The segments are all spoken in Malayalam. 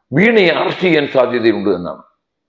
വീണയെ അറസ്റ്റ് ചെയ്യാൻ സാധ്യതയുണ്ട് എന്നാണ്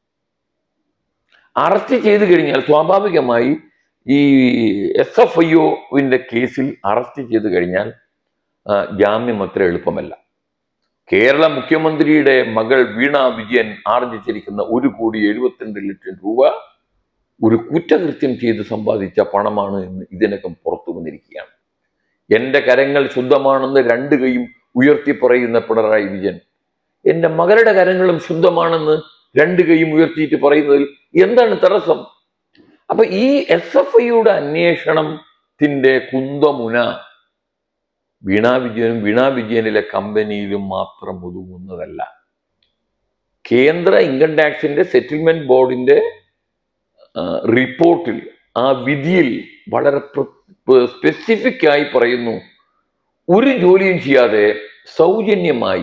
അറസ്റ്റ് ചെയ്തു കഴിഞ്ഞാൽ സ്വാഭാവികമായി ഈ എസ് എഫ് ഐ ഒവിന്റെ കേസിൽ അറസ്റ്റ് ചെയ്തു കഴിഞ്ഞാൽ ആ, ജാമ്യം അത്ര എളുപ്പമല്ല കേരള മുഖ്യമന്ത്രിയുടെ മകൾ വീണ വിജയൻ ആർജിച്ചിരിക്കുന്ന ഒരു കോടി എഴുപത്തിരണ്ട് ലക്ഷം രൂപ ഒരു കുറ്റകൃത്യം ചെയ്ത് സമ്പാദിച്ച പണമാണ് എന്ന് ഇതിനകം പുറത്തു വന്നിരിക്കുകയാണ് എന്റെ കരങ്ങൾ ശുദ്ധമാണെന്ന് രണ്ട് കൈയും ഉയർത്തി പറയുന്ന പിണറായി വിജയൻ എന്റെ മകളുടെ കരങ്ങളും ശുദ്ധമാണെന്ന് രണ്ട് കൈയും ഉയർത്തിയിട്ട് പറയുന്നതിൽ എന്താണ് തടസ്സം അപ്പൊ ഈ എസ് എഫ് ഐയുടെ അന്വേഷണത്തിന്റെ കുന്തമുന വീണാ വിജയനും വീണാ വിജയനിലെ കമ്പനിയിലും മാത്രം ഒതുങ്ങുന്നതല്ല കേന്ദ്ര ഇൻകം ടാക്സിന്റെ സെറ്റിൽമെന്റ് ബോർഡിന്റെ ആ, റിപ്പോർട്ടിൽ ആ വിധിയിൽ വളരെ സ്പെസിഫിക് ആയി പറയുന്നു ഒരു ജോലിയും ചെയ്യാതെ സൗജന്യമായി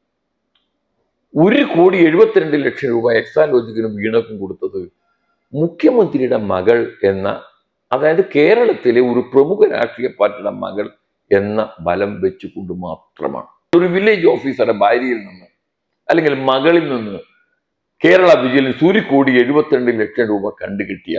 ഒരു കോടി എഴുപത്തിരണ്ട് ലക്ഷം രൂപ എക്സാലോജിക്കിനും വീണക്കും കൊടുത്തത് മുഖ്യമന്ത്രിയുടെ മകൾ എന്ന അതായത് കേരളത്തിലെ ഒരു പ്രമുഖ രാഷ്ട്രീയ പാർട്ടിയുടെ മകൾ എന്ന ബലം വെച്ചുകൊണ്ട് മാത്രമാണ് ഒരു വില്ലേജ് ഓഫീസറുടെ ഭാര്യയിൽ നിന്ന് അല്ലെങ്കിൽ മകളിൽ നിന്ന് കേരള വിജിലൻസ് ഒരു കോടി എഴുപത്തിരണ്ട് ലക്ഷം രൂപ കണ്ടുകിട്ടിയ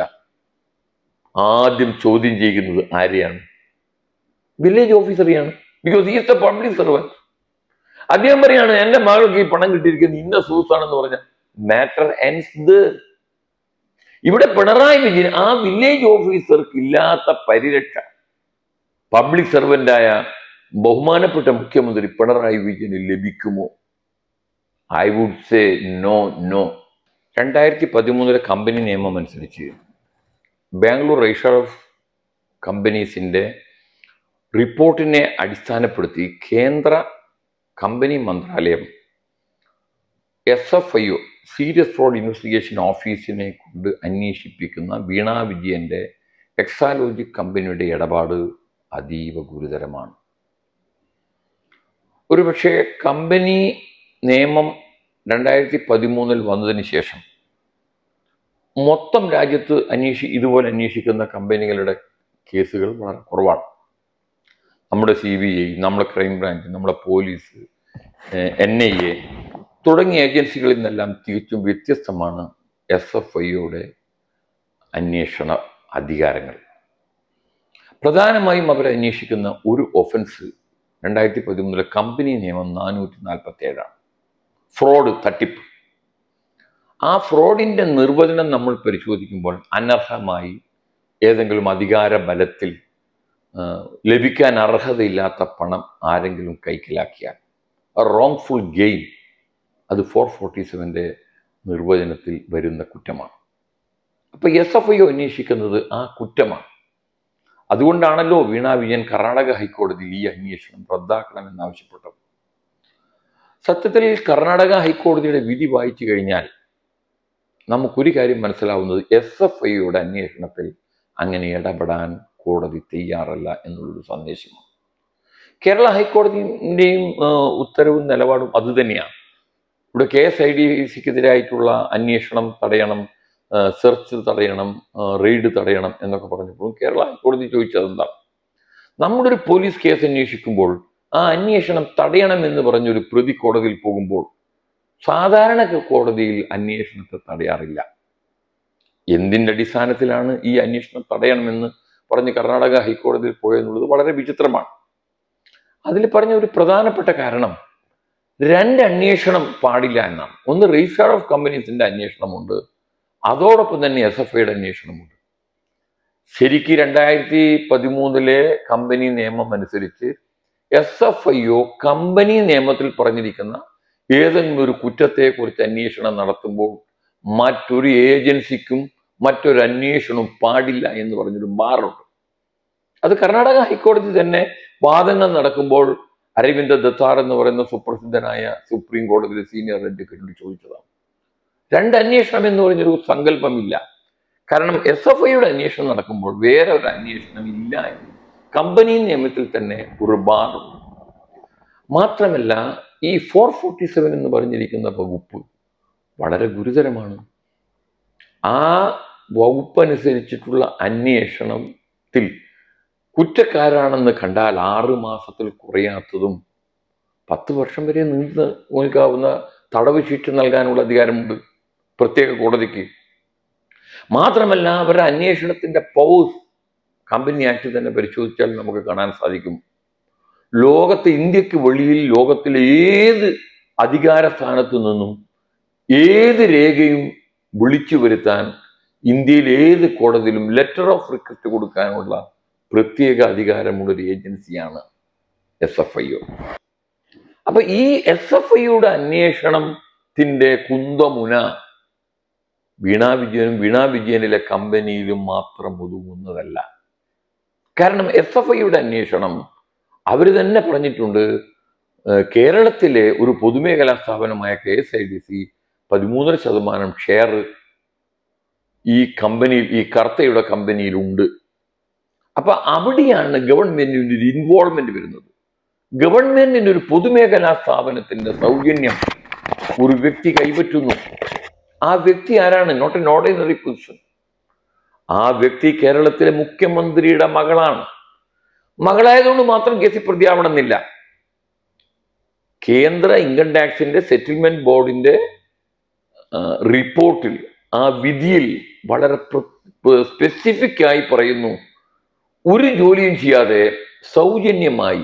ആദ്യം ചോദ്യം ചെയ്യുന്നത് ആരെയാണ് വില്ലേജ് ഓഫീസറെയാണ് because is the public servant അദ്ദേഹം പറയാണ് എന്റെ മകൾക്ക് ഈ പണം കിട്ടിയിരിക്കുന്നത് ഇന്ന സൂസാണെന്ന് പറഞ്ഞ മാറ്റർ എൻസ് ഇവിടെ പിണറായി വിജയൻ ആ വില്ലേജ് ഓഫീസർക്ക് ഇല്ലാത്ത പരിരക്ഷ പബ്ലിക് സർവന്റായ ബഹുമാനപ്പെട്ട മുഖ്യമന്ത്രി പിണറായി വിജയന് ലഭിക്കുമോ I would say no no രണ്ടായിരത്തി പതിമൂന്നിലെ കമ്പനി നിയമം അനുസരിച്ച് ബാംഗ്ലൂർ രജിസ്റ്റർ ഓഫ് കമ്പനീസിന്റെ റിപ്പോർട്ടിനെ അടിസ്ഥാനപ്പെടുത്തി കേന്ദ്ര കമ്പനി മന്ത്രാലയം S F I O serious fraud investigation ഓഫീസിനെ കൊണ്ട് അന്വേഷിപ്പിക്കുന്ന വീണ വിജയന്റെ എക്സാലോജിക് കമ്പനിയുടെ ഇടപാട് അതീവ ഗുരുതരമാണ് ഒരുപക്ഷെ കമ്പനി നിയമം രണ്ടായിരത്തി പതിമൂന്നിൽ വന്നതിന് ശേഷം മൊത്തം രാജ്യത്ത് അന്വേഷി ഇതുപോലെ അന്വേഷിക്കുന്ന കമ്പനികളുടെ കേസുകൾ വളരെ കുറവാണ് നമ്മുടെ സി ബി ഐ നമ്മുടെ ക്രൈംബ്രാഞ്ച് നമ്മുടെ പോലീസ് എൻ ഐ എ തുടങ്ങിയ ഏജൻസികളിൽ നിന്നെല്ലാം തികച്ചും വ്യത്യസ്തമാണ് എസ് എഫ് ഐയുടെ അന്വേഷണ അധികാരങ്ങൾ പ്രധാനമായും അവർ അന്വേഷിക്കുന്ന ഒരു ഒഫൻസ് രണ്ടായിരത്തി പതിമൂന്നിലെ കമ്പനി നിയമം നാനൂറ്റി നാൽപ്പത്തി ഏഴാണ് ഫ്രോഡ് തട്ടിപ്പ് ആ ഫ്രോഡിന്റെ നിർവചനം നമ്മൾ പരിശോധിക്കുമ്പോൾ അനർഹമായി ഏതെങ്കിലും അധികാര ബലത്തിൽ ആ, ലഭിക്കാൻ അർഹതയില്ലാത്ത പണം ആരെങ്കിലും കൈക്കലാക്കിയാൽ റോങ് ഫുൾ ഗെയിൻ അത് ഫോർ ഫോർട്ടി സെവൻ്റെ നിർവചനത്തിൽ വരുന്ന കുറ്റമാണ് അപ്പൊ എസ് എഫ് ഐ അന്വേഷിക്കുന്നത് ആ കുറ്റമാണ് അതുകൊണ്ടാണല്ലോ വീണ വിജയൻ കർണാടക ഹൈക്കോടതിയിൽ ഈ അന്വേഷണം റദ്ദാക്കണമെന്നാവശ്യപ്പെട്ടത് സത്യത്തിൽ കർണാടക ഹൈക്കോടതിയുടെ വിധി വായിച്ചു കഴിഞ്ഞാൽ നമുക്കൊരു കാര്യം മനസ്സിലാവുന്നത് എസ് എഫ് ഐയുടെ അന്വേഷണത്തിൽ അങ്ങനെ ഇടപെടാൻ കോടതി തയ്യാറല്ല എന്നുള്ളൊരു സന്ദേശമാണ് കേരള ഹൈക്കോടതിൻ്റെയും ഉത്തരവും നിലപാടും അതുതന്നെയാണ് ഇവിടെ കെ എസ് ഐ ഡി സിക്കെതിരായിട്ടുള്ള അന്വേഷണം തടയണം സെർച്ച് തടയണം റെയ്ഡ് തടയണം എന്നൊക്കെ പറഞ്ഞപ്പോഴും കേരള ഹൈക്കോടതി ചോദിച്ചത് എന്താണ് നമ്മുടെ ഒരു പോലീസ് കേസ് അന്വേഷിക്കുമ്പോൾ ആ അന്വേഷണം തടയണം എന്ന് പറഞ്ഞൊരു പ്രതി കോടതിയിൽ പോകുമ്പോൾ സാധാരണ കോടതിയിൽ അന്വേഷണത്തെ തടയാറില്ല എന്തിന്റെ അടിസ്ഥാനത്തിലാണ് ഈ അന്വേഷണം തടയണമെന്ന് പറഞ്ഞ് കർണാടക ഹൈക്കോടതിയിൽ പോയെന്നുള്ളത് വളരെ വിചിത്രമാണ് അതിൽ പറഞ്ഞ ഒരു പ്രധാനപ്പെട്ട കാരണം രണ്ട് അന്വേഷണം പാടില്ല എന്നാണ് ഒന്ന് രജിസ്ട്രാർ ഓഫ് കമ്പനീസിന്റെ അന്വേഷണമുണ്ട് അതോടൊപ്പം തന്നെ എസ് എഫ് ഐയുടെ അന്വേഷണമുണ്ട് ശരിക്ക് രണ്ടായിരത്തി പതിമൂന്നിലെ കമ്പനി നിയമം അനുസരിച്ച് S F I O company നിയമത്തിൽ പറഞ്ഞിരിക്കുന്ന ഏതെങ്കിലും ഒരു കുറ്റത്തെക്കുറിച്ച് അന്വേഷണം നടത്തുമ്പോൾ മറ്റൊരു ഏജൻസിക്കും മറ്റൊരു അന്വേഷണവും പാടില്ല എന്ന് പറഞ്ഞൊരു ബാറുണ്ട് അത് കർണാടക ഹൈക്കോടതി തന്നെ വാദങ്ങൾ നടക്കുമ്പോൾ അരവിന്ദ ദത്താർ എന്ന് പറയുന്ന സുപ്രസിദ്ധനായ സുപ്രീം കോടതിയിലെ സീനിയർ അഡ്വക്കേറ്റിനോട് ചോദിച്ചതാണ് രണ്ട് അന്വേഷണം എന്ന് പറഞ്ഞൊരു സങ്കല്പമില്ല കാരണം എസ് എഫ് ഐയുടെ അന്വേഷണം നടക്കുമ്പോൾ വേറെ ഒരു അന്വേഷണം ഇല്ല എന്ന് കമ്പനി നിയമത്തിൽ തന്നെ ഒരു ബാറുണ്ട് മാത്രമല്ല ഈ ഫോർ ഫോർട്ടി സെവൻ എന്ന് പറഞ്ഞിരിക്കുന്ന വകുപ്പ് വളരെ ഗുരുതരമാണ് ആ വകുപ്പ് അനുസരിച്ചിട്ടുള്ള അന്വേഷണത്തിൽ കുറ്റക്കാരാണെന്ന് കണ്ടാൽ ആറ് മാസത്തിൽ കുറയാത്തതും പത്ത് വർഷം വരെ നീണ്ടു നിൽക്കാവുന്ന തടവ് ശിക്ഷ നൽകാനുള്ള അധികാരമുണ്ട് പ്രത്യേക കോടതിക്ക് മാത്രമല്ല അവരുടെ അന്വേഷണത്തിന്റെ പൗസ് കമ്പനി ആക്ട് തന്നെ പരിശോധിച്ചാൽ നമുക്ക് കാണാൻ സാധിക്കും ലോകത്ത് ഇന്ത്യക്ക് വെളിയിൽ ലോകത്തിലെ ഏത് അധികാര സ്ഥാനത്തു നിന്നും ഏത് രേഖയും വിളിച്ചു വരുത്താൻ ഇന്ത്യയിൽ ഏത് കോടതിയിലും ലെറ്റർ ഓഫ് റിക്വസ്റ്റ് കൊടുക്കാനുള്ള പ്രത്യേക അധികാരമുള്ള ഒരു ഏജൻസിയാണ് എസ് എഫ് ഐ ഒ അപ്പൊ ഈ എസ് എഫ് ഐയുടെ അന്വേഷണത്തിന്റെ കുന്തമുന വീണാ വിജയനും വീണാ വിജയനിലെ കമ്പനിയിലും മാത്രം ഒതുങ്ങുന്നതല്ല കാരണം എസ് എഫ് ഐയുടെ അന്വേഷണം അവർ തന്നെ പറഞ്ഞിട്ടുണ്ട് ഏഹ് കേരളത്തിലെ ഒരു പൊതുമേഖലാ സ്ഥാപനമായ K S I D C പതിമൂന്നര ശതമാനം ഷെയർ ഈ കമ്പനിയിൽ ഈ കർത്തയുടെ കമ്പനിയിലുണ്ട് അപ്പൊ അവിടെയാണ് ഗവൺമെന്റിന് ഒരു ഇൻവോൾവ്മെന്റ് വരുന്നത് ഗവൺമെന്റിന് ഒരു പൊതുമേഖലാ സ്ഥാപനത്തിന്റെ സൗജന്യം ഒരു വ്യക്തി കൈപ്പറ്റുന്നു ആ വ്യക്തി ആരാണ് നോട്ട് എൻ ഓർഡിനറി പൊസിഷൻ ആ വ്യക്തി കേരളത്തിലെ മുഖ്യമന്ത്രിയുടെ മകളാണ് മകളായതുകൊണ്ട് മാത്രം കേസിൽ പ്രതിയാവണമെന്നില്ല കേന്ദ്ര ഇൻകം ടാക്സിന്റെ സെറ്റിൽമെന്റ് ബോർഡിന്റെ ആ, റിപ്പോർട്ടിൽ ആ വിധിയിൽ വളരെ സ്പെസിഫിക് ആയി പറയുന്നു ഒരു ജോലിയും ചെയ്യാതെ സൗജന്യമായി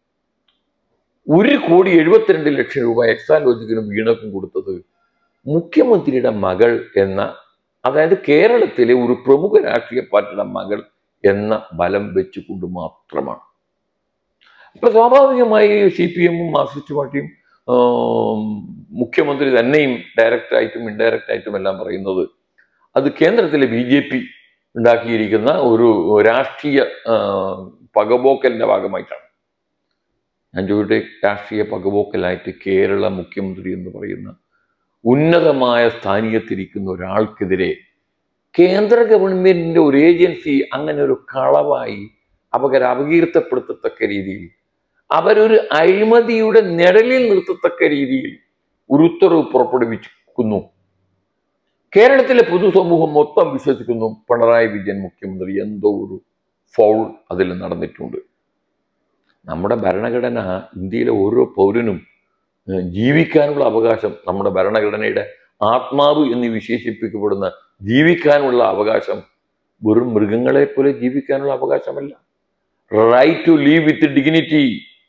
ഒരു കോടി എഴുപത്തിരണ്ട് ലക്ഷം രൂപ എക്സാലോജിക്കിനും വീണക്കും കൊടുത്തത് മുഖ്യമന്ത്രിയുടെ മകൾ എന്ന അതായത് കേരളത്തിലെ ഒരു പ്രമുഖ രാഷ്ട്രീയ പാർട്ടിയുടെ മകൾ എന്ന ബലം വെച്ചുകൊണ്ട് മാത്രമാണ് അപ്പൊ സ്വാഭാവികമായി സി പി എമ്മും മാർക്സിസ്റ്റ് പാർട്ടിയും ആം, മുഖ്യമന്ത്രി തന്നെയും ഡയറക്റ്റ് ആയിട്ടും ഇൻഡയറക്റ്റ് ആയിട്ടും എല്ലാം പറയുന്നത് അത് കേന്ദ്രത്തിലെ ബി ജെ പി ഉണ്ടാക്കിയിരിക്കുന്ന ഒരു രാഷ്ട്രീയ ആ, പകപോക്കലിന്റെ ഭാഗമായിട്ടാണ് ഞാൻ ചോദിട്ടെ രാഷ്ട്രീയ പകപോക്കലായിട്ട് കേരള മുഖ്യമന്ത്രി എന്ന് പറയുന്ന ഉന്നതമായ സ്ഥാനീയത്തിരിക്കുന്ന ഒരാൾക്കെതിരെ കേന്ദ്ര ഗവൺമെന്റിന്റെ ഒരു ഏജൻസി അങ്ങനെ ഒരു കളവായി അപകര അപകീർത്തപ്പെടുത്തത്തക്ക രീതിയിൽ അവരൊരു അഴിമതിയുടെ നിഴലിൽ നിർത്തത്തക്ക രീതിയിൽ ഒരു ഉത്തരവ് പുറപ്പെടുവിക്കുന്നു കേരളത്തിലെ പൊതുസമൂഹം മൊത്തം വിശ്വസിക്കുന്നു പിണറായി വിജയൻ മുഖ്യമന്ത്രി എന്തോ ഒരു ഫൗൾ അതിൽ നടന്നിട്ടുണ്ട് നമ്മുടെ ഭരണഘടന ഇന്ത്യയിലെ ഓരോ പൗരനും ഏഹ്, ജീവിക്കാനുള്ള അവകാശം നമ്മുടെ ഭരണഘടനയുടെ ആത്മാവ് എന്ന് വിശേഷിപ്പിക്കപ്പെടുന്ന ജീവിക്കാനുള്ള അവകാശം വെറും മൃഗങ്ങളെ പോലെ ജീവിക്കാനുള്ള അവകാശമല്ല right to live with dignity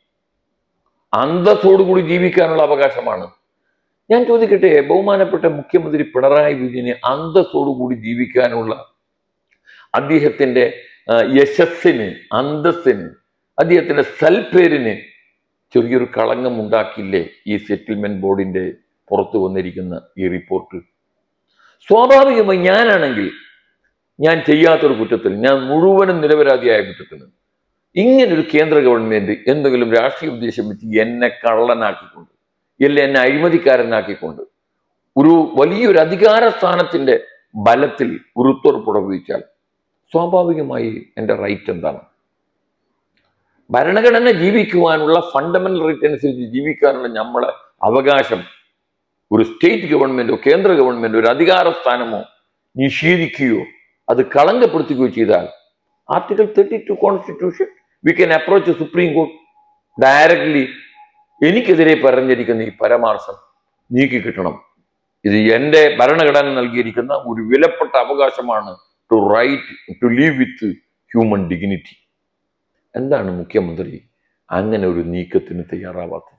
അന്തസ്സോടുകൂടി ജീവിക്കാനുള്ള അവകാശമാണ് ഞാൻ ചോദിക്കട്ടെ ബഹുമാനപ്പെട്ട മുഖ്യമന്ത്രി പിണറായി വിജയന് അന്തസ്സോടുകൂടി ജീവിക്കാനുള്ള അദ്ദേഹത്തിന്റെ ആ, യശസ്സിന് അന്തസ്സിന് അദ്ദേഹത്തിന്റെ സൽപ്പേരിന് ചെറിയൊരു കളങ്കം ഉണ്ടാക്കില്ലേ ഈ സെറ്റിൽമെന്റ് ബോർഡിന്റെ പുറത്തു വന്നിരിക്കുന്ന ഈ റിപ്പോർട്ട് സ്വാഭാവികമായി ഞാനാണെങ്കിൽ ഞാൻ ചെയ്യാത്തൊരു കുറ്റത്തിൽ ഞാൻ മുഴുവനും നിരപരാധിയായ കുറ്റത്തിന് ഇങ്ങനൊരു കേന്ദ്ര ഗവൺമെന്റ് എന്തെങ്കിലും രാഷ്ട്രീയ ഉദ്ദേശം വെച്ച് എന്നെ കള്ളനാക്കിക്കൊണ്ട് ഇല്ല എന്നെ അഴിമതിക്കാരനാക്കിക്കൊണ്ട് ഒരു വലിയൊരു അധികാര സ്ഥാനത്തിന്റെ ബലത്തിൽ ഒരു ഉത്തരവ് പുറപ്പെടുവിച്ചാൽ സ്വാഭാവികമായി എൻ്റെ റൈറ്റ് എന്താണ് ഭരണഘടന ജീവിക്കുവാനുള്ള ഫണ്ടമെന്റൽ റൈറ്റ് അനുസരിച്ച് ജീവിക്കാനുള്ള നമ്മളെ അവകാശം ഒരു സ്റ്റേറ്റ് ഗവൺമെന്റോ കേന്ദ്ര ഗവൺമെന്റോ ഒരു അധികാര സ്ഥാനമോ നിഷേധിക്കുകയോ അത് കളങ്കപ്പെടുത്തുകയോ ചെയ്താൽ article thirty two constitution we can approach supreme court directly എനിക്കെതിരെ പറഞ്ഞിരിക്കുന്ന ഈ പരാമർശം നീക്കി കിട്ടണം ഇത് എൻ്റെ ഭരണഘടന നൽകിയിരിക്കുന്ന ഒരു വിലപ്പെട്ട അവകാശമാണ് to right to live with human dignity എന്താണ് മുഖ്യമന്ത്രി അങ്ങനെ ഒരു നീക്കത്തിന് തയ്യാറാവാത്തത്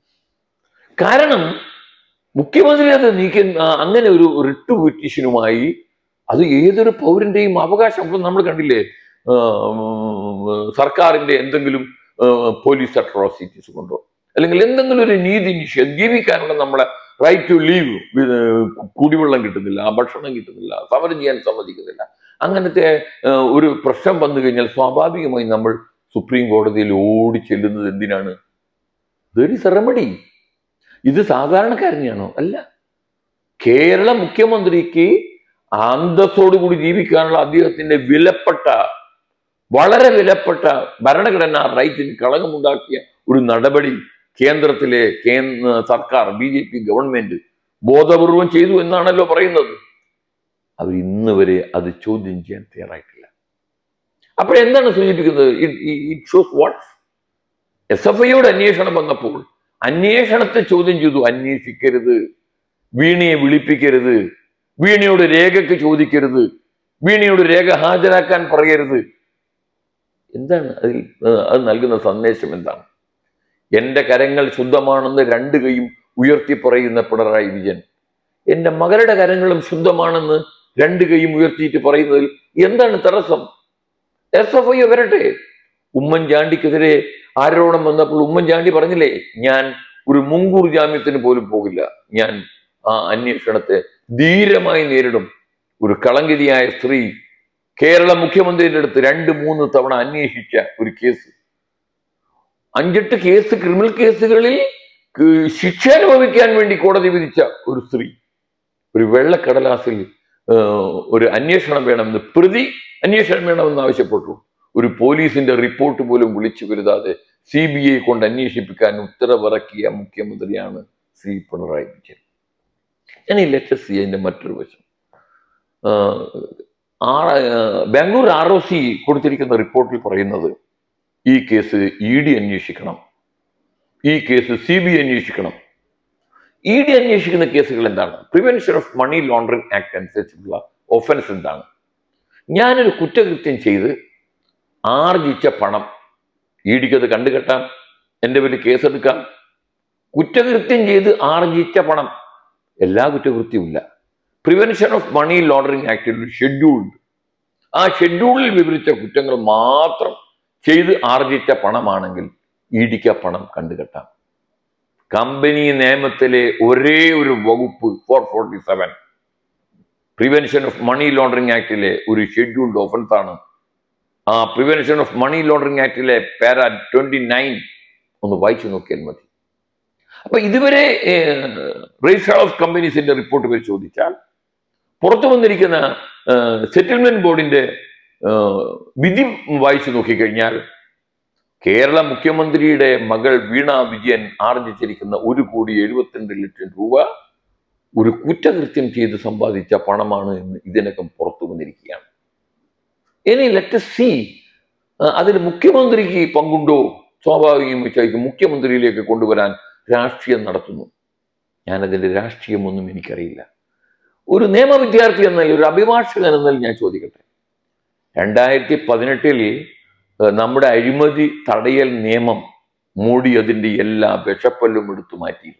കാരണം മുഖ്യമന്ത്രി അത് നീക്ക ആ, അങ്ങനെ ഒരു റിട്ട് പിറ്റീഷനുമായി അത് ഏതൊരു പൗരന്റെയും അവകാശം ഇപ്പൊ നമ്മൾ കണ്ടില്ലേ ആ, ഉം, സർക്കാരിന്റെ എന്തെങ്കിലും പോലീസ് അട്രോസിറ്റീസ് കൊണ്ടോ അല്ലെങ്കിൽ എന്തെങ്കിലും ഒരു നീതി നിഷേധം ജീവിക്കാനുള്ള നമ്മളെ റൈറ്റ് ടു ലീവ് കുടിവെള്ളം കിട്ടുന്നില്ല ഭക്ഷണം കിട്ടുന്നില്ല സമരം ചെയ്യാൻ സമ്മതിക്കുന്നില്ല അങ്ങനത്തെ ആ, ഒരു പ്രശ്നം വന്നു കഴിഞ്ഞാൽ സ്വാഭാവികമായി നമ്മൾ സുപ്രീം കോടതിയിൽ ഓടി ചെല്ലുന്നത് എന്തിനാണ് ദർ ഇസ് റെമഡി ഇത് സാധാരണക്കാരനെയാണോ അല്ല കേരള മുഖ്യമന്ത്രിക്ക് അന്തസ്സോടുകൂടി ജീവിക്കാനുള്ള അദ്ദേഹത്തിന്റെ വിലപ്പെട്ട വളരെ വിലപ്പെട്ട ഭരണഘടനാ റൈറ്റിന് കളങ്കമുണ്ടാക്കിയ ഒരു നടപടി കേന്ദ്രത്തിലെ കേന്ദ്ര സർക്കാർ ബി ജെ പി ഗവൺമെന്റ് ബോധപൂർവം ചെയ്തു എന്നാണല്ലോ പറയുന്നത് അവർ ഇന്ന് വരെ അത് ചോദ്യം ചെയ്യാൻ തയ്യാറായിട്ടില്ല അപ്പോഴെന്താണ് സൂചിപ്പിക്കുന്നത് it shows what S F ഐയുടെ അന്വേഷണം വന്നപ്പോൾ അന്വേഷണത്തെ ചോദ്യം ചെയ്തു അന്വേഷിക്കരുത് വീണയെ വിളിപ്പിക്കരുത് വീണയോട് രേഖക്ക് ചോദിക്കരുത് വീണയോട് രേഖ ഹാജരാക്കാൻ പറയരുത് എന്താണ് അതിൽ ഏഹ്, അത് നൽകുന്ന സന്ദേശം എന്താണ് എന്റെ കരങ്ങൾ ശുദ്ധമാണെന്ന് രണ്ട് കൈയും ഉയർത്തി പറയുന്ന പിണറായി വിജയൻ എന്റെ മകളുടെ കരങ്ങളും ശുദ്ധമാണെന്ന് രണ്ട് കൈയും ഉയർത്തിയിട്ട് പറയുന്നതിൽ എന്താണ് തടസ്സം എസ് എഫ് ഐ വരട്ടെ ഉമ്മൻചാണ്ടിക്കെതിരെ ആരോപണം വന്നപ്പോൾ ഉമ്മൻചാണ്ടി പറഞ്ഞില്ലേ ഞാൻ ഒരു മുൻകൂർ ജാമ്യത്തിന് പോലും പോകില്ല ഞാൻ ആ അന്വേഷണത്തെ ധീരമായി നേരിടും ഒരു കളങ്കിരിയായ സ്ത്രീ കേരള മുഖ്യമന്ത്രിയുടെ അടുത്ത് രണ്ട് മൂന്ന് തവണ അന്വേഷിച്ച ഒരു കേസ് അഞ്ചെട്ട് കേസ് ക്രിമിനൽ കേസുകളിൽ ക- ശിക്ഷ അനുഭവിക്കാൻ വേണ്ടി കോടതി വിധിച്ച ഒരു സ്ത്രീ ഒരു വെള്ളക്കടലാസിൽ ആ, ഒരു അന്വേഷണം വേണമെന്ന് പ്രതി അന്വേഷണം വേണമെന്ന് ആവശ്യപ്പെട്ടു ഒരു പോലീസിന്റെ റിപ്പോർട്ട് പോലും വിളിച്ചു വരുതാതെ സി ബി ഐ കൊണ്ട് അന്വേഷിപ്പിക്കാൻ ഉത്തരവിറക്കിയ മുഖ്യമന്ത്രിയാണ് ശ്രീ പിണറായി വിജയൻ ഞാൻ ഈ ലെറ്റസ് സി അതിന്റെ മറ്റൊരു വശം ആ, ആ- ആ, ബാംഗ്ലൂർ ആർ ഒ സി കൊടുത്തിരിക്കുന്ന റിപ്പോർട്ടിൽ പറയുന്നത് ഈ കേസ് ഇ ഡി അന്വേഷിക്കണം ഈ കേസ് സി ബി ഐ അന്വേഷിക്കണം ഇ ഡി അന്വേഷിക്കുന്ന കേസുകൾ എന്താണ് prevention of money laundering act അനുസരിച്ചുള്ള ഒഫൻസ് എന്താണ് ഞാനൊരു കുറ്റകൃത്യം ചെയ്ത് ആർജിച്ച പണം ഇ ഡിക്ക് അത് കണ്ടുകെട്ടാം എൻ്റെ പേരിൽ കേസെടുക്കാം കുറ്റകൃത്യം ചെയ്ത് ആർജിച്ച പണം എല്ലാ കുറ്റകൃത്യവും ഇല്ല പ്രിവെൻഷൻ ഓഫ് മണി ലോണ്ടറിംഗ് ആക്ടിൽ ഒരു ഷെഡ്യൂൾഡ് ആ ഷെഡ്യൂളിൽ വിവരിച്ച കുറ്റങ്ങൾ മാത്രം ചെയ്ത് ആർജിച്ച പണമാണെങ്കിൽ ഇ ഡിക്ക് ആ പണം കണ്ടുകെട്ടാം കമ്പനി നിയമത്തിലെ ഒരേ ഒരു വകുപ്പ് four forty seven prevention of money laundering ആക്ടിലെ ഒരു ഷെഡ്യൂൾഡ് ഒഫൻസ് ആണ് ആ പ്രിവെൻഷൻ ഓഫ് മണി ലോണ്ടറിംഗ് ആക്ടിലെ പാര ട്വന്റി നയൻ ഒന്ന് വായിച്ചു നോക്കിയാൽ മതി അപ്പൊ ഇതുവരെ രജിസ്റ്റർ ഓഫ് കമ്പനീസിന്റെ റിപ്പോർട്ട് പരിശോധിച്ചാൽ പുറത്തു വന്നിരിക്കുന്ന സെറ്റിൽമെന്റ് ബോർഡിന്റെ ആ, വിധി വായിച്ചു നോക്കിക്കഴിഞ്ഞാൽ കേരള മുഖ്യമന്ത്രിയുടെ മകൾ വീണ വിജയൻ ആർജിച്ചിരിക്കുന്ന ഒരു കോടി എഴുപത്തിരണ്ട് ലക്ഷം രൂപ ഒരു കുറ്റകൃത്യം ചെയ്ത് സമ്പാദിച്ച പണമാണ് എന്ന് ഇതിനകം പുറത്തു വന്നിരിക്കുകയാണ് ഇനി ലെറ്റ് സി അതിൽ മുഖ്യമന്ത്രിക്ക് പങ്കുണ്ടോ സ്വാഭാവികം വെച്ചായിരിക്കും മുഖ്യമന്ത്രിയിലേക്ക് കൊണ്ടുവരാൻ രാഷ്ട്രീയം നടത്തുന്നു ഞാനതിന്റെ രാഷ്ട്രീയമൊന്നും എനിക്കറിയില്ല ഒരു നിയമ വിദ്യാർത്ഥി എന്നതിൽ ഒരു അഭിഭാഷകൻ എന്നതിൽ ഞാൻ ചോദിക്കട്ടെ രണ്ടായിരത്തി പതിനെട്ടിൽ ഏഹ് നമ്മുടെ അഴിമതി തടയൽ നിയമം മോഡി അതിന്റെ എല്ലാ വിഷപ്പല്ലും എടുത്തു മാറ്റിയിരുന്നു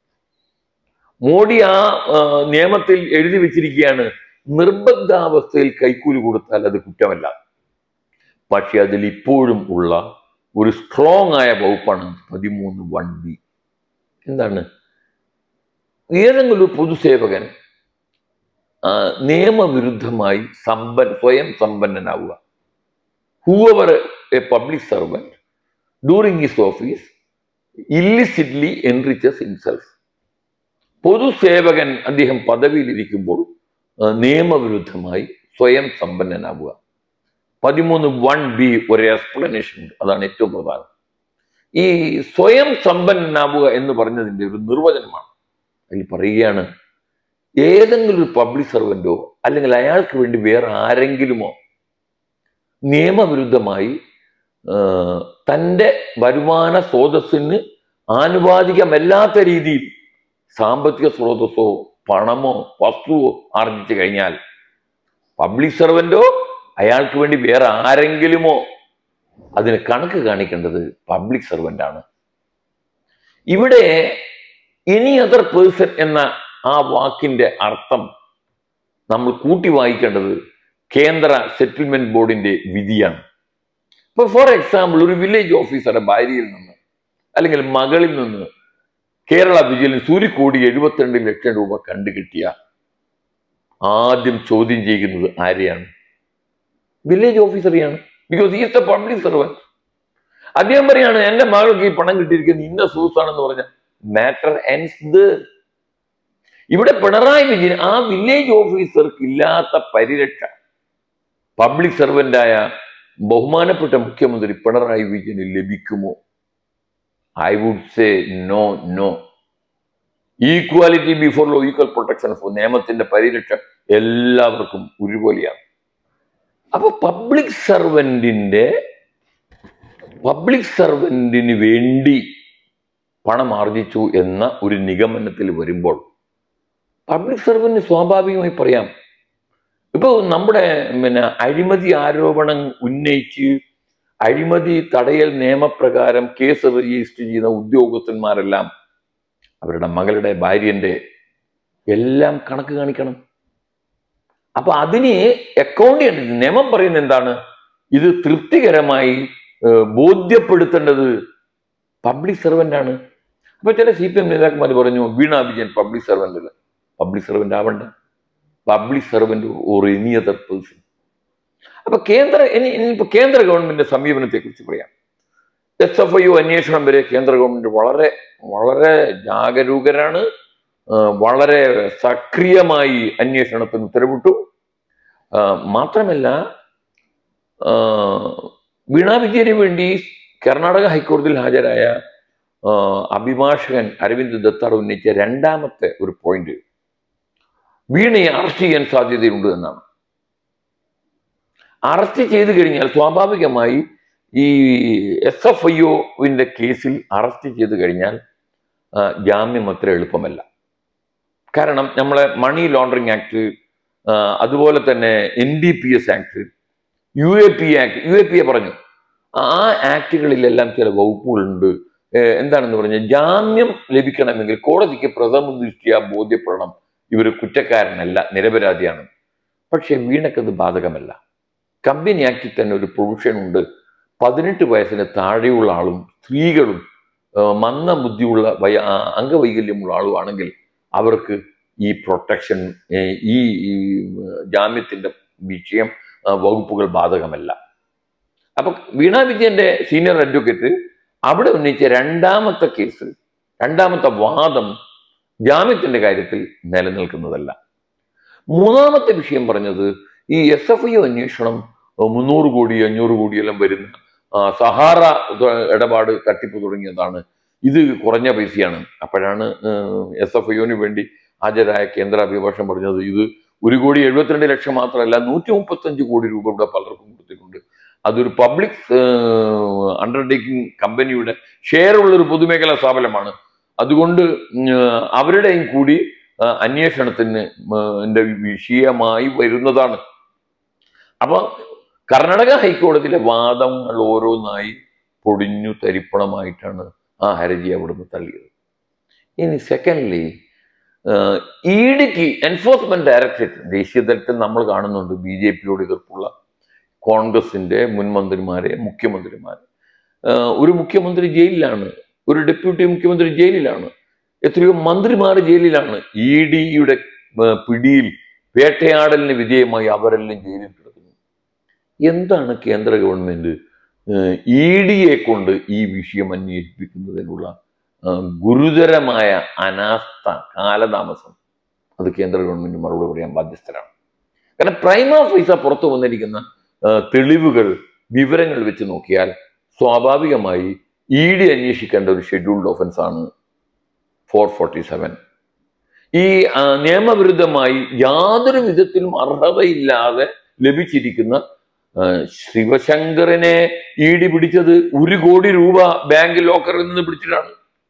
മോഡി ആ ആ, നിയമത്തിൽ എഴുതി വെച്ചിരിക്കുകയാണ് നിർബന്ധാവസ്ഥയിൽ കൈക്കൂലി കൊടുത്താൽ അത് കുറ്റമല്ല പക്ഷെ അതിൽ ഇപ്പോഴും ഉള്ള ഒരു സ്ട്രോങ് ആയ വകുപ്പാണ് പതിമൂന്ന് വൺ ബി എന്താണ് ഏതെങ്കിലും ഒരു പൊതുസേവകൻ ആ, നിയമവിരുദ്ധമായി സമ്പൻ സ്വയം സമ്പന്നനാവുക whoever a public servant during his office illicitly enriches himself പൊതുസേവകൻ അദ്ദേഹം പദവിയിലിരിക്കുമ്പോൾ ആ, നിയമവിരുദ്ധമായി സ്വയം സമ്പന്നനാവുക പതിമൂന്ന് വൺ ബി ഒരു എക്സ്പ്ലനേഷൻ ഉണ്ട് അതാണ് ഏറ്റവും പ്രധാനം ഈ സ്വയം സമ്പന്നനാവുക എന്ന് പറഞ്ഞതിന്റെ ഒരു നിർവചനമാണ് അതിൽ പറയുകയാണ് ഏതെങ്കിലും ഒരു പബ്ലിക് സർവന്റോ അല്ലെങ്കിൽ അയാൾക്ക് വേണ്ടി വേറെ ആരെങ്കിലുമോ നിയമവിരുദ്ധമായി ആ, തൻ്റെ വരുമാന സ്രോതസ്സിന് ആനുപാതികമല്ലാത്ത രീതിയിൽ സാമ്പത്തിക സ്രോതസ്സോ പണമോ വസ്തുവോ ആർജിച്ചു കഴിഞ്ഞാൽ പബ്ലിക് സർവന്റോ അയാൾക്ക് വേണ്ടി വേറെ ആരെങ്കിലുമോ അതിന് കണക്ക് കാണിക്കേണ്ടത് പബ്ലിക് സർവന്റ് ആണ് ഇവിടെ എനി അതർ പേഴ്സൺ എന്ന ആ വാക്കിന്റെ അർത്ഥം നമ്മൾ കൂട്ടി വായിക്കേണ്ടത് കേന്ദ്ര സെറ്റിൽമെന്റ് ബോർഡിന്റെ വിധിയാണ് ഇപ്പൊ ഫോർ എക്സാമ്പിൾ ഒരു വില്ലേജ് ഓഫീസറുടെ ഭാര്യയിൽ നിന്ന് അല്ലെങ്കിൽ മകളിൽ നിന്ന് കേരള വിജിലൻസ് ഒരു കോടി എഴുപത്തിരണ്ട് ലക്ഷം രൂപ കണ്ടുകിട്ടിയ ആദ്യം ചോദ്യം ചെയ്യുന്നത് ആരെയാണ് വില്ലേജ് ഓഫീസറെയാണ് because is the public servant അദ്ദേഹം പറയാണ് എന്റെ മകൾക്ക് ഈ പണം കിട്ടിയിരിക്കുന്നത് ഇന്ന സൂസാണെന്ന് പറഞ്ഞ മാറ്റർ എൻസ് ഇവിടെ പിണറായി വിജയൻ ആ വില്ലേജ് ഓഫീസർക്ക് ഇല്ലാത്ത പരിരക്ഷ പബ്ലിക് സർവന്റായ ബഹുമാനപ്പെട്ട മുഖ്യമന്ത്രി പിണറായി വിജയന് ലഭിക്കുമോ I would say no no equality before law equal protection for നിയമത്തിന്റെ പരിരക്ഷ എല്ലാവർക്കും ഒരുപോലെയാണ് അപ്പൊ പബ്ലിക് സർവന്റിന്റെ പബ്ലിക് സർവന്റിന് വേണ്ടി പണം ആർജിച്ചു എന്ന ഒരു നിഗമനത്തിൽ വരുമ്പോൾ പബ്ലിക് സർവന്റിന് സ്വാഭാവികമായി പറയാം ഇപ്പോൾ നമ്മുടെ പിന്നെ അഴിമതി ആരോപണം ഉന്നയിച്ച് അഴിമതി തടയൽ നിയമപ്രകാരം കേസ് രജിസ്റ്റർ ചെയ്യുന്ന ഉദ്യോഗസ്ഥന്മാരെല്ലാം അവരുടെ മകളുടെ ഭാര്യന്റെ എല്ലാം കണക്ക് കാണിക്കണം അപ്പൊ അതിന് അക്കൗണ്ട് ചെയ്യേണ്ടത് നിയമം പറയുന്നത് എന്താണ് ഇത് തൃപ്തികരമായി ഏഹ്, ബോധ്യപ്പെടുത്തേണ്ടത് പബ്ലിക് സർവന്റ് ആണ് അപ്പൊ ചില സി പി എം നേതാക്കന്മാർ പറഞ്ഞു വീണ വിജയൻ പബ്ലിക് സർവന്റ് അല്ല പബ്ലിക് സർവന്റ് ആവണ്ട public servant or any other person അപ്പൊ കേന്ദ്ര ഇനി ഇനിയിപ്പോ കേന്ദ്ര ഗവൺമെന്റിന്റെ സമീപനത്തെ കുറിച്ച് പറയാം എസ് എഫ് ഐ അന്വേഷണം വരെ കേന്ദ്ര ഗവൺമെന്റ് വളരെ വളരെ ജാഗരൂകരാണ് ആ, വളരെ സക്രിയമായി അന്വേഷണത്തിന് ഉത്തരവിട്ടു ആ, മാത്രമല്ല ആ, വീണ വിജയന് വേണ്ടി കർണാടക ഹൈക്കോടതിയിൽ ഹാജരായ ആ, അഭിഭാഷകൻ അരവിന്ദ് ദത്താർ ഉന്നയിച്ച രണ്ടാമത്തെ ഒരു പോയിന്റ് വീണയെ അറസ്റ്റ് ചെയ്യാൻ സാധ്യതയുണ്ട് എന്നാണ് അറസ്റ്റ് ചെയ്തു കഴിഞ്ഞാൽ സ്വാഭാവികമായി ഈ എസ് എഫ് ഐ ഒവിന്റെ കേസിൽ അറസ്റ്റ് ചെയ്തു കഴിഞ്ഞാൽ ആ, ജാമ്യം അത്ര എളുപ്പമല്ല കാരണം നമ്മളെ മണി ലോണ്ടറിങ് ആക്ട് ആ, അതുപോലെ തന്നെ N D P S act U A P act U A P A പറഞ്ഞു ആ ആക്ടുകളിലെല്ലാം ചില വകുപ്പുകളുണ്ട് ഏഹ് എന്താണെന്ന് പറഞ്ഞാൽ ജാമ്യം ലഭിക്കണമെങ്കിൽ കോടതിക്ക് പ്രഥമ ദൃഷ്ടിയ ബോധ്യപ്പെടണം ഇവർ കുറ്റക്കാരനല്ല നിരപരാധിയാണ് പക്ഷെ വീണക്കത് ബാധകമല്ല കമ്പനി ആക്ടിൽ തന്നെ ഒരു പ്രൊവിഷൻ ഉണ്ട് പതിനെട്ട് വയസ്സിന് താഴെയുള്ള ആളും സ്ത്രീകളും ആ, മന്ദബുദ്ധിയുള്ള വയ ആ, അംഗവൈകല്യമുള്ള ആളുമാണെങ്കിൽ അവർക്ക് ഈ പ്രൊട്ടക്ഷൻ ഏ, ഈ ഈ, ജാമ്യത്തിന്റെ വിഷയം ആ, വകുപ്പുകൾ ബാധകമല്ല അപ്പൊ വീണ വിജയന്റെ സീനിയർ അഡ്വക്കേറ്റ് അവിടെ ഉന്നയിച്ച രണ്ടാമത്തെ കേസ് രണ്ടാമത്തെ വാദം ജാമ്യത്തിന്റെ കാര്യത്തിൽ നിലനിൽക്കുന്നതല്ല മൂന്നാമത്തെ വിഷയം പറഞ്ഞത് ഈ എസ് എഫ് ഐ അന്വേഷണം ആ, മുന്നൂറ് കോടി അഞ്ഞൂറ് കോടിയെല്ലാം വരുന്ന ആ, സഹാറ ത- ഇടപാട് തട്ടിപ്പ് തുടങ്ങിയതാണ് ഇത് കുറഞ്ഞ പൈസയാണ് അപ്പോഴാണ് എസ് എഫ് ഐഒന് വേണ്ടി ഹാജരായ കേന്ദ്ര അഭിഭാഷകൻ പറഞ്ഞത് ഇത് ഒരു കോടി എഴുപത്തിരണ്ട് ലക്ഷം മാത്രമല്ല നൂറ്റി മുപ്പത്തഞ്ച് കോടി രൂപ ഇവിടെ പലർക്കും കൊടുത്തിട്ടുണ്ട് അതൊരു പബ്ലിക് അണ്ടർടേക്കിംഗ് കമ്പനിയുടെ ഷെയർ ഉള്ള ഒരു പൊതുമേഖലാ സ്ഥാപനമാണ് അതുകൊണ്ട് ഉം, അവരുടെയും കൂടി ആ, അന്വേഷണത്തിന് ഉം, ന്റെ വിഷയമായി വരുന്നതാണ് അപ്പൊ കർണാടക ഹൈക്കോടതിയിലെ വാദങ്ങൾ ഓരോന്നായി പൊടിഞ്ഞു തരിപ്പണമായിട്ടാണ് ആ ഹർജി അവിടുന്ന് തള്ളിയത് ഇനി സെക്കൻഡ്ലി ഇ ഡിക്ക് എൻഫോഴ്സ്മെന്റ് ഡയറക്ടറേറ്റ് ദേശീയ തലത്തിൽ നമ്മൾ കാണുന്നുണ്ട് ബി ജെ പിയോട് എതിർപ്പുള്ള കോൺഗ്രസിന്റെ മുൻ മന്ത്രിമാരെ മുഖ്യമന്ത്രിമാരെ ആഹ് ഒരു മുഖ്യമന്ത്രി ജയിലിലാണ് ഒരു ഡെപ്യൂട്ടി മുഖ്യമന്ത്രി ജയിലിലാണ് എത്രയോ മന്ത്രിമാർ ജയിലിലാണ് ഇ ഡിയുടെ പിടിയിൽ വേട്ടയാടലിന് വിധേയമായി അവരെല്ലാം ജയിലിൽ കിടക്കുന്നു എന്താണ് കേന്ദ്ര ഗവൺമെന്റ് ഇ ഡിയെ കൊണ്ട് ഈ വിഷയം അന്വേഷിപ്പിക്കുന്നതിനുള്ള ആ, ഗുരുതരമായ അനാസ്ഥ കാലതാമസം അത് കേന്ദ്ര ഗവൺമെന്റ് മറുപടി പറയാൻ ബാധ്യസ്ഥരാണ് കാരണം പ്രൈം ഓഫീസർ പുറത്തു വന്നിരിക്കുന്ന ആ, തെളിവുകൾ വിവരങ്ങൾ വെച്ച് നോക്കിയാൽ സ്വാഭാവികമായി ഇ ഡി അന്വേഷിക്കേണ്ട ഒരു ഷെഡ്യൂൾഡ് ഓഫൻസ് ആണ് ഫോർ ഫോർട്ടി സെവൻ ഈ ആ, നിയമവിരുദ്ധമായി യാതൊരു വിധത്തിലും അർഹതയില്ലാതെ ലഭിച്ചിരിക്കുന്ന ആ, ശിവശങ്കറിനെ ഇ ഡി പിടിച്ചത് ഒരു കോടി രൂപ ബാങ്ക് ലോക്കറിൽ നിന്ന് പിടിച്ചിട്ടാണ്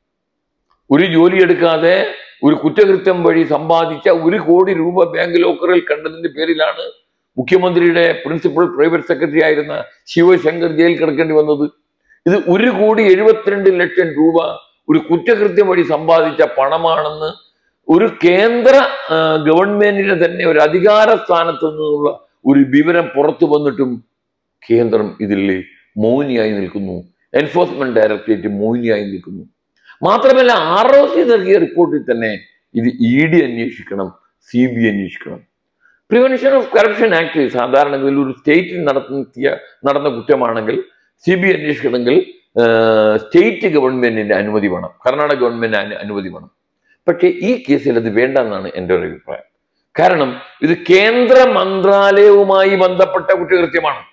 ഒരു ജോലി എടുക്കാതെ ഒരു കുറ്റകൃത്യം വഴി സമ്പാദിച്ച ഒരു കോടി രൂപ ബാങ്ക് ലോക്കറിൽ കണ്ടതിന്റെ പേരിലാണ് മുഖ്യമന്ത്രിയുടെ പ്രിൻസിപ്പൽ പ്രൈവറ്റ് സെക്രട്ടറി ആയിരുന്ന ശിവശങ്കർ ജയിൽ കിടക്കേണ്ടി വന്നത് ഇത് ഒരു കോടി എഴുപത്തിരണ്ട് ലക്ഷം രൂപ ഒരു കുറ്റകൃത്യം വഴി സമ്പാദിച്ച പണമാണെന്ന് ഒരു കേന്ദ്ര ആ, ഗവൺമെന്റിന്റെ തന്നെ ഒരു അധികാര സ്ഥാനത്ത് നിന്നുള്ള ഒരു വിവരം പുറത്തു വന്നിട്ടും കേന്ദ്രം ഇതിൽ മൗനിയായി നിൽക്കുന്നു എൻഫോഴ്സ്മെന്റ് ഡയറക്ടറേറ്റ് മൗനിയായി നിൽക്കുന്നു മാത്രമല്ല ആർ ഒ സി നൽകിയ റിപ്പോർട്ടിൽ തന്നെ ഇത് ഇ ഡി അന്വേഷിക്കണം സി ബി അന്വേഷിക്കണം പ്രിവെൻഷൻ ഓഫ് കറപ്ഷൻ ആക്ട് സാധാരണഗതിയിൽ ഒരു സ്റ്റേറ്റിൽ നടത്തിയ നടന്ന കുറ്റമാണെങ്കിൽ സി ബി അന്വേഷിക്കണമെങ്കിൽ സ്റ്റേറ്റ് ഗവൺമെന്റിന്റെ അനുമതി വേണം കർണാടക ഗവൺമെന്റ് അനു- അനുമതി വേണം പക്ഷേ ഈ കേസിൽ അത് വേണ്ടെന്നാണ് എൻ്റെ ഒരു അഭിപ്രായം കാരണം ഇത് കേന്ദ്ര മന്ത്രാലയവുമായി ബന്ധപ്പെട്ട കുറ്റകൃത്യമാണ്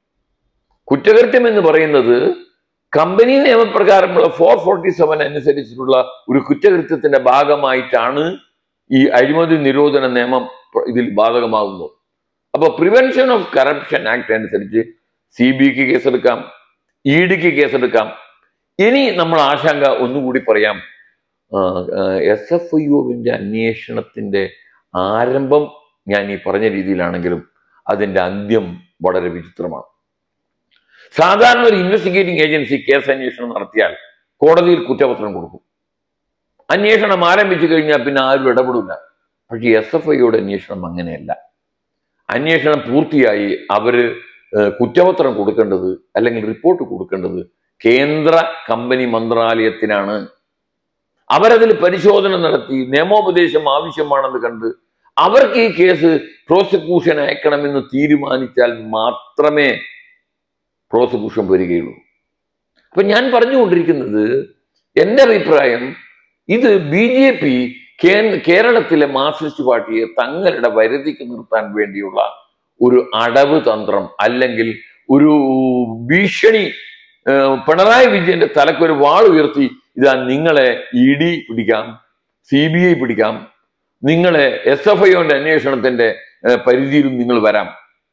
കുറ്റകൃത്യം എന്ന് പറയുന്നത് കമ്പനി നിയമപ്രകാരമുള്ള ഫോർ ഫോർട്ടി സെവൻ അനുസരിച്ചിട്ടുള്ള ഒരു കുറ്റകൃത്യത്തിന്റെ ഭാഗമായിട്ടാണ് ഈ അഴിമതി നിരോധന നിയമം പ്ര- ഇതിൽ ബാധകമാകുന്നത് അപ്പൊ പ്രിവെൻഷൻ ഓഫ് കറപ്ഷൻ ആക്ട് അനുസരിച്ച് സി ബിക്ക് കേസെടുക്കാം ഇ ഡിക്ക് കേസെടുക്കാം ഇനി നമ്മൾ ആശങ്ക ഒന്നുകൂടി പറയാം എസ് എഫ് ഐ ഒവിൻ്റെ അന്വേഷണത്തിൻ്റെ ആരംഭം ഞാൻ ഈ പറഞ്ഞ രീതിയിലാണെങ്കിലും അതിൻ്റെ അന്ത്യം വളരെ വിചിത്രമാണ് സാധാരണ ഒരു ഇൻവെസ്റ്റിഗേറ്റിംഗ് ഏജൻസി കേസ് അന്വേഷണം നടത്തിയാൽ കോടതിയിൽ കുറ്റപത്രം കൊടുക്കും അന്വേഷണം ആരംഭിച്ചു കഴിഞ്ഞാൽ പിന്നെ ആരും ഇടപെടില്ല പക്ഷേ എസ് എഫ് ഐയുടെ അന്വേഷണം അങ്ങനെയല്ല അന്വേഷണം പൂർത്തിയായി അവര് ഏഹ്, കുറ്റപത്രം കൊടുക്കേണ്ടത് അല്ലെങ്കിൽ റിപ്പോർട്ട് കൊടുക്കേണ്ടത് കേന്ദ്ര കമ്പനി മന്ത്രാലയത്തിനാണ് അവരതിൽ പരിശോധന നടത്തി നിയമോപദേശം ആവശ്യമാണെന്ന് കണ്ട് അവർക്ക് ഈ കേസ് പ്രോസിക്യൂഷൻ അയക്കണമെന്ന് തീരുമാനിച്ചാൽ മാത്രമേ പ്രോസിക്യൂഷൻ വരികയുള്ളൂ അപ്പൊ ഞാൻ പറഞ്ഞുകൊണ്ടിരിക്കുന്നത് എൻ്റെ അഭിപ്രായം ഇത് ബി ജെ പി കേരളത്തിലെ മാർക്സിസ്റ്റ് പാർട്ടിയെ തങ്ങളുടെ വരുതിക്ക് നിർത്താൻ വേണ്ടിയുള്ള ഒരു അടവ് തന്ത്രം അല്ലെങ്കിൽ ഒരു ഭീഷണി ഏഹ്, പിണറായി വിജയന്റെ തലക്കൊരു വാൾ ഉയർത്തി ഇതാ നിങ്ങളെ ഇ ഡി പിടിക്കാം സി ബി ഐ പിടിക്കാം നിങ്ങളെ എസ് എഫ് ഐയുടെ അന്വേഷണത്തിന്റെ ഏഹ്, പരിധിയിലും നിങ്ങൾ വരാം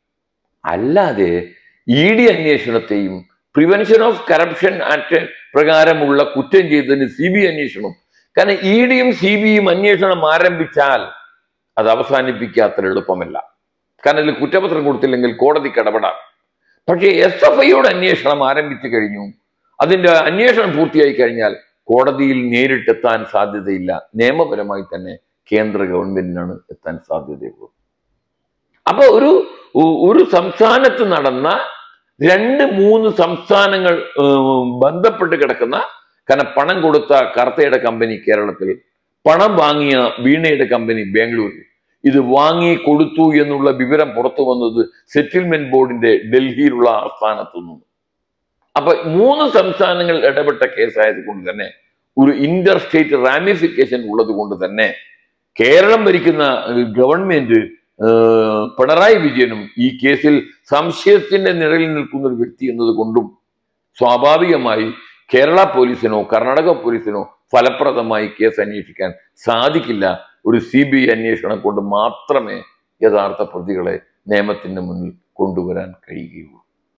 അല്ലാതെ ഇ ഡി അന്വേഷണത്തെയും പ്രിവെൻഷൻ ഓഫ് കറപ്ഷൻ ആക്ട് പ്രകാരമുള്ള കുറ്റം ചെയ്തതിന് സി ബി ഐ അന്വേഷണം കാരണം ഇ ഡിയും സി ബിയും അന്വേഷണം ആരംഭിച്ചാൽ അത് അവസാനിപ്പിക്കാത്ര എളുപ്പമല്ല കാരണം ഇതിൽ കുറ്റപത്രം കൊടുത്തില്ലെങ്കിൽ കോടതിക്ക് ഇടപെടാം പക്ഷേ എസ് എഫ് ഐയുടെ അന്വേഷണം ആരംഭിച്ചു കഴിഞ്ഞു അതിന്റെ അന്വേഷണം പൂർത്തിയായി കഴിഞ്ഞാൽ കോടതിയിൽ നേരിട്ടെത്താൻ സാധ്യതയില്ല നിയമപരമായി തന്നെ കേന്ദ്ര ഗവൺമെന്റിനാണ് എത്താൻ സാധ്യതയുള്ളത് അപ്പൊ ഒരു ഒ- ഒരു സംസ്ഥാനത്ത് നടന്ന രണ്ട് മൂന്ന് സംസ്ഥാനങ്ങൾ ഏഹ്, ബന്ധപ്പെട്ട് കിടക്കുന്ന കാരണം പണം കൊടുത്ത കർത്തയുടെ കമ്പനി കേരളത്തിൽ പണം വാങ്ങിയ വീണയുടെ കമ്പനി ബാംഗ്ലൂരിൽ ഇത് വാങ്ങി കൊടുത്തു എന്നുള്ള വിവരം പുറത്തു വന്നത് സെറ്റിൽമെന്റ് ബോർഡിന്റെ ഡൽഹിയിലുള്ള ആസ്ഥാനത്തു നിന്നും അപ്പൊ മൂന്ന് സംസ്ഥാനങ്ങൾ ഇടപെട്ട കേസായത് കൊണ്ട് തന്നെ ഒരു ഇന്റർ സ്റ്റേറ്റ് റാമിഫിക്കേഷൻ ഉള്ളത് കൊണ്ട് തന്നെ കേരളം ഭരിക്കുന്ന ഏഹ്, ഗവൺമെന്റ് ഏഹ്, പിണറായി വിജയനും ഈ കേസിൽ സംശയത്തിന്റെ നിഴലിൽ നിൽക്കുന്ന ഒരു വ്യക്തി എന്നതുകൊണ്ടും സ്വാഭാവികമായി കേരള പോലീസിനോ കർണാടക പോലീസിനോ ഫലപ്രദമായി കേസ് അന്വേഷിക്കാൻ സാധിക്കില്ല ഒരു സി ബി ഐ അന്വേഷണം കൊണ്ട് മാത്രമേ യഥാർത്ഥ പ്രതികളെ നിയമത്തിന്റെ മുന്നിൽ കൊണ്ടുവരാൻ കഴിയുകയുള്ളൂ